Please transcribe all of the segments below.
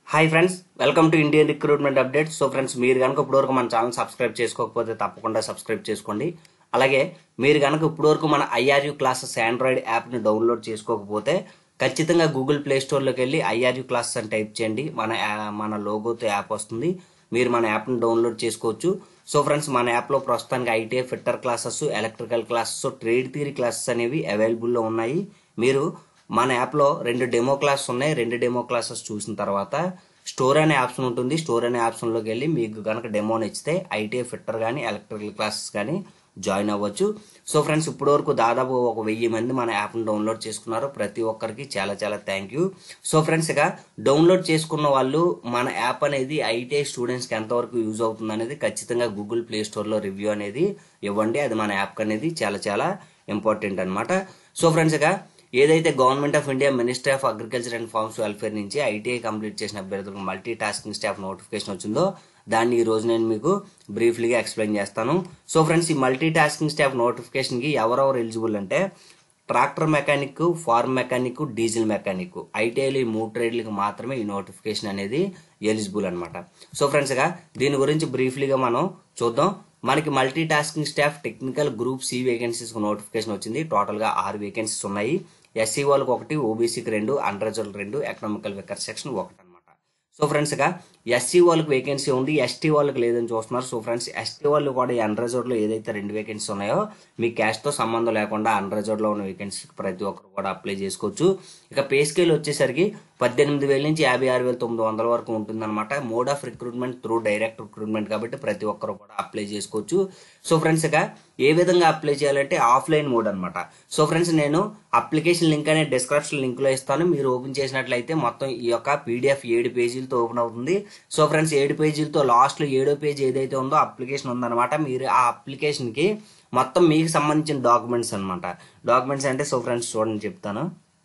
hi friends welcome to Indian recruitment update so friends మీరు కనుక ఇప్పటివరకు మన ఛానల్ సబ్స్క్రైబ్ చేసుకోకపోతే తప్పకుండా సబ్స్క్రైబ్ చేసుకోండి అలాగే మీరు కనుక ఇప్పటివరకు మన ఐఆర్యూ క్లాసెస్ ఆండ్రాయిడ్ యాప్ని డౌన్లోడ్ చేసుకోకపోతే ఖచ్చితంగా గూగుల్ ప్లే స్టోర్లోకి వెళ్ళి ఐఆర్యూ క్లాసెస్ అని టైప్ చేయండి మన యా- మన లోగోతో యాప్ వస్తుంది మీరు మన యాప్ని డౌన్లోడ్ చేసుకోవచ్చు సో ఫ్రెండ్స్ మన యాప్లో ప్రస్తుతానికి ITI fitter classes electrical classes trade theory classes అనేవి అవైలబుల్లో ఉన్నాయి మీరు మన యాప్లో రెండు డెమో క్లాసెస్ ఉన్నాయి రెండు డెమో క్లాసెస్ చూసిన తర్వాత స్టోర్ అనే ఆప్షన్ ఉంటుంది స్టోర్ అనే ఆప్షన్లోకి వెళ్ళి మీకు కనుక డెమో నచ్చితే ఐటీఐ ఫిట్టర్ కానీ ఎలక్ట్రికల్ క్లాసెస్ కానీ జాయిన్ అవ్వచ్చు సో ఫ్రెండ్స్ ఇప్పటివరకు దాదాపు ఒక వెయ్యి మంది మన యాప్ను డౌన్లోడ్ చేసుకున్నారు ప్రతి ఒక్కరికి చాలా చాలా థ్యాంక్ యూ సో ఫ్రెండ్స్ ఇక డౌన్లోడ్ చేసుకున్న వాళ్ళు మన యాప్ అనేది ఐటీఐ స్టూడెంట్స్కి ఎంతవరకు యూజ్ అవుతుంది అనేది ఖచ్చితంగా గూగుల్ ప్లే స్టోర్లో రివ్యూ అనేది ఇవ్వండి అది మన యాప్ అనేది చాలా చాలా ఇంపార్టెంట్ అనమాట సో ఫ్రెండ్స్ ఇక ఏదైతే government of India ministry of agriculture and farms welfare నుంచి ఐటీఐ కంప్లీట్ చేసిన అభ్యర్థులకు మల్టీ టాస్కింగ్ స్టాఫ్ నోటిఫికేషన్ వచ్చిందో దాన్ని ఈ రోజు నేను మీకు బ్రీఫ్లీగా ఎక్స్ప్లెయిన్ చేస్తాను సో ఫ్రెండ్స్ ఈ మల్టీ టాస్కింగ్ స్టాఫ్ నోటిఫికేషన్కి ఎవరెవరు ఎలిజిబుల్ అంటే tractor mechanic farm mechanic diesel mechanic ఐటీఐలో ఈ మూడు ట్రేడ్లకు మాత్రమే ఈ నోటిఫికేషన్ అనేది ఎలిజిబుల్ అనమాట సో ఫ్రెండ్స్ గా దీని గురించి బ్రీఫ్లీగా మనం చూద్దాం మనకి multi tasking staff technical group C vacancies notification వచ్చింది టోటల్ గా ఆరు వేకెన్సీస్ ఉన్నాయి ఎస్సీ వాళ్ళకి ఒకటి ఓబీసీకి రెండు అన్రిజర్వ్డ్ రెండు ఎకనామికల్ వెకర్ సెక్షన్ ఒకటి అనమాట సో ఫ్రెండ్స్ గా ఎస్సీ వాళ్ళకి వేకెన్సీ ఉంది ఎస్టీ వాళ్ళకి లేదని చూస్తున్నారు సో ఫ్రెండ్స్ ఎస్టీ వాళ్ళు కూడా ఈ అన్రిజర్వ్డ్ లో ఏదైతే రెండు వేకెన్సీ ఉన్నాయో మీ క్యాష్ తో సంబంధం లేకుండా అన్రిజర్వ్డ్ లో ఉన్న వేకెన్సీకి ప్రతి ఒక్కరు కూడా అప్లై చేసుకోవచ్చు ఇక పే స్కేల్ వచ్చేసరికి పద్దెనిమిది వేల నుంచి యాభై ఆరు వేల తొమ్మిది వందల వరకు ఉంటుందన్నమాట mode of recruitment through direct recruitment కాబట్టి ప్రతి ఒక్కరు కూడా అప్లై చేసుకోవచ్చు సో ఫ్రెండ్స్ ఇక ఏ విధంగా అప్లై చేయాలంటే ఆఫ్లైన్ మోడ్ అనమాట సో ఫ్రెండ్స్ నేను అప్లికేషన్ లింక్ అనే డిస్క్రిప్షన్ లింక్ లో ఇస్తాను మీరు ఓపెన్ చేసినట్లయితే మొత్తం ఈ యొక్క పీడిఎఫ్ ఏడు పేజీలతో ఓపెన్ అవుతుంది సో ఫ్రెండ్స్ ఏడు పేజీలతో లాస్ట్ లో ఏడో పేజీ ఏదైతే ఉందో అప్లికేషన్ ఉందన్నమాట మీరు ఆ అప్లికేషన్ కి మొత్తం మీకు సంబంధించిన డాక్యుమెంట్స్ అన్నమాట డాక్యుమెంట్స్ అంటే సో ఫ్రెండ్స్ చూడండి చెప్తాను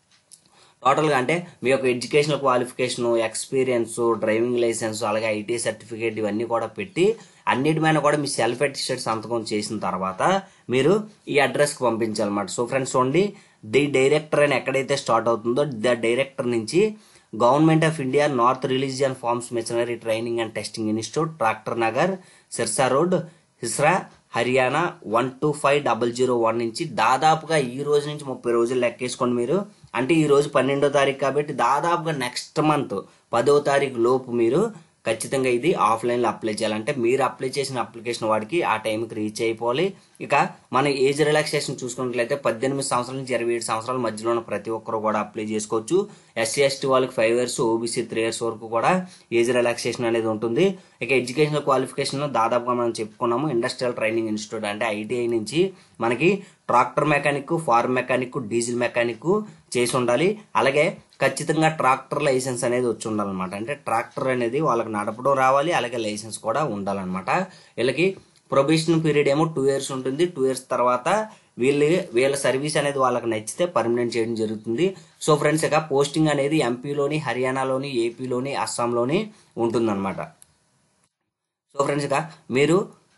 టోటల్గా అంటే మీ యొక్క educational qualification experience driving licence అలాగే ఐటీ సర్టిఫికేట్ ఇవన్నీ కూడా పెట్టి అన్నిటి మీద కూడా మీ సెల్ఫ్ అటెస్టెడ్ సంతకం చేసిన తర్వాత మీరు ఈ అడ్రస్కి పంపించాలన్నమాట సో ఫ్రెండ్స్ చూడండి ది డైరెక్టర్ అని ఎక్కడైతే స్టార్ట్ అవుతుందో ద డైరెక్టర్ నుంచి government of India north religion farms missionary training and testing institute tractor Nagar Sirsa road Hisar Haryana one two five double zero one నుంచి దాదాపుగా ఈ రోజు నుంచి ముప్పై రోజులు లెక్కేసుకోండి మీరు అంటే ఈ రోజు పన్నెండో తారీఖు కాబట్టి దాదాపుగా నెక్స్ట్ మంత్ పదో తారీఖు లోపు మీరు ఖచ్చితంగా ఇది ఆఫ్లైన్లో అప్లై చేయాలంటే మీరు అప్లై చేసిన అప్లికేషన్ వాడికి ఆ టైంకి రీచ్ అయిపోవాలి ఇక మన ఏజ్ రిలాక్సేషన్ చూసుకున్నట్లయితే పద్దెనిమిది సంవత్సరాల నుంచి ఇరవై ఏడు సంవత్సరాల మధ్యలో ఉన్న ప్రతి ఒక్కరు కూడా అప్లై చేసుకోవచ్చు ఎస్సీ ఎస్టీ వాళ్ళకి five years OBC three years వరకు కూడా ఏజ్ రిలాక్సేషన్ అనేది ఉంటుంది ఇక ఎడ్యుకేషనల్ క్వాలిఫికేషన్ దాదాపుగా మనం చెప్పుకున్నాము ఇండస్ట్రియల్ ట్రైనింగ్ ఇన్స్టిట్యూట్ అంటే ఐటీఐ నుంచి మనకి tractor mechanic farm mechanic diesel mechanic చేసి ఉండాలి అలాగే ఖచ్చితంగా ట్రాక్టర్ లైసెన్స్ అనేది వచ్చి ఉండాలన్నమాట అంటే ట్రాక్టర్ అనేది వాళ్ళకి నడపడం రావాలి అలాగే లైసెన్స్ కూడా ఉండాలన్నమాట వీళ్ళకి ప్రొబేషన్ పీరియడ్ ఏమో టూ ఇయర్స్ ఉంటుంది టూ ఇయర్స్ తర్వాత వీళ్ళు వీళ్ళ సర్వీస్ అనేది వాళ్ళకి నచ్చితే పర్మనెంట్ చేయడం జరుగుతుంది సో ఫ్రెండ్స్ ఇక పోస్టింగ్ అనేది ఎంపీలోని హర్యానాలోని ఏపీలోని అస్సాంలోని ఉంటుందన్నమాట సో ఫ్రెండ్స్ ఇక మీరు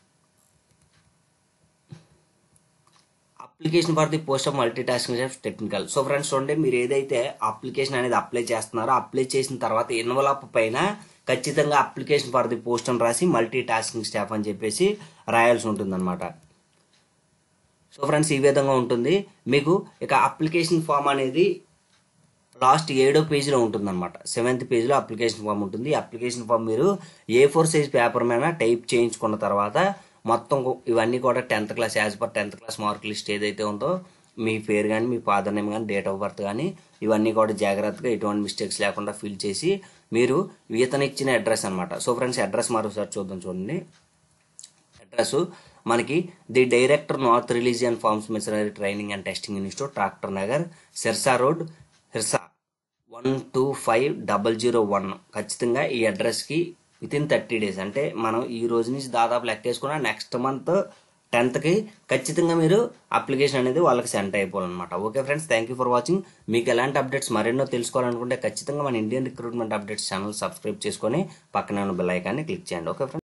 application for the post of multi tasking technical so friends చూడండి మీరు ఏదైతే అప్లికేషన్ అనేది అప్లై చేస్తున్నారో అప్లై చేసిన తర్వాత ఎన్వలప్ పైన ఖచ్చితంగా అప్లికేషన్ ఫర్ ది పోస్ట్ అని రాసి మల్టీ టాస్కింగ్ స్టాఫ్ అని చెప్పేసి రాయాల్సి ఉంటుంది అనమాట సో ఫ్రెండ్స్ ఈ విధంగా ఉంటుంది మీకు ఇక అప్లికేషన్ ఫామ్ అనేది లాస్ట్ ఏడో పేజీలో ఉంటుంది అనమాట సెవెంత్ పేజీలో అప్లికేషన్ ఫామ్ ఉంటుంది ఈ అప్లికేషన్ ఫామ్ మీరు ఏ ఫోర్ సైజ్ పేపర్ మీద టైప్ చేయించుకున్న తర్వాత మొత్తం ఇవన్నీ కూడా tenth class as per tenth class mark list ఏదైతే ఉందో మీ పేరు కానీ మీ ఫాదర్ నేమ్ కానీ డేట్ ఆఫ్ బర్త్ కానీ ఇవన్నీ కూడా జాగ్రత్తగా ఎటువంటి మిస్టేక్స్ లేకుండా ఫిల్ చేసి మీరు ఇతను ఇచ్చిన అడ్రస్ అనమాట సో ఫ్రెండ్స్ అడ్రస్ మరోసారి చూద్దాం చూడండి అడ్రస్ మనకి the director north religion farms missionary training and testing institute tractor Nagar Sirsa road హిర్సా one two five double zero one ఖచ్చితంగా ఈ అడ్రస్కి విత్ ఇన్ థర్టీ డేస్ అంటే మనం ఈ రోజు నుంచి దాదాపు లెక్కేసుకున్న నెక్స్ట్ మంత్ టెన్త్కి ఖచ్చితంగా మీరు అప్లికేషన్ అనేది వాళ్ళకి సెండ్ అయిపోవాలన్నమాట okay friends thank you for watching మీకు ఎలాంటి అప్డేట్స్ మరెన్నో తెలుసుకోవాలనుకుంటే ఖచ్చితంగా మన Indian recruitment updates channel subscribe చేసుకొని పక్కనే ఉన్న బెల్ ఐకాన్ని క్లిక్ చేయండి ఓకే ఫ్రెండ్స్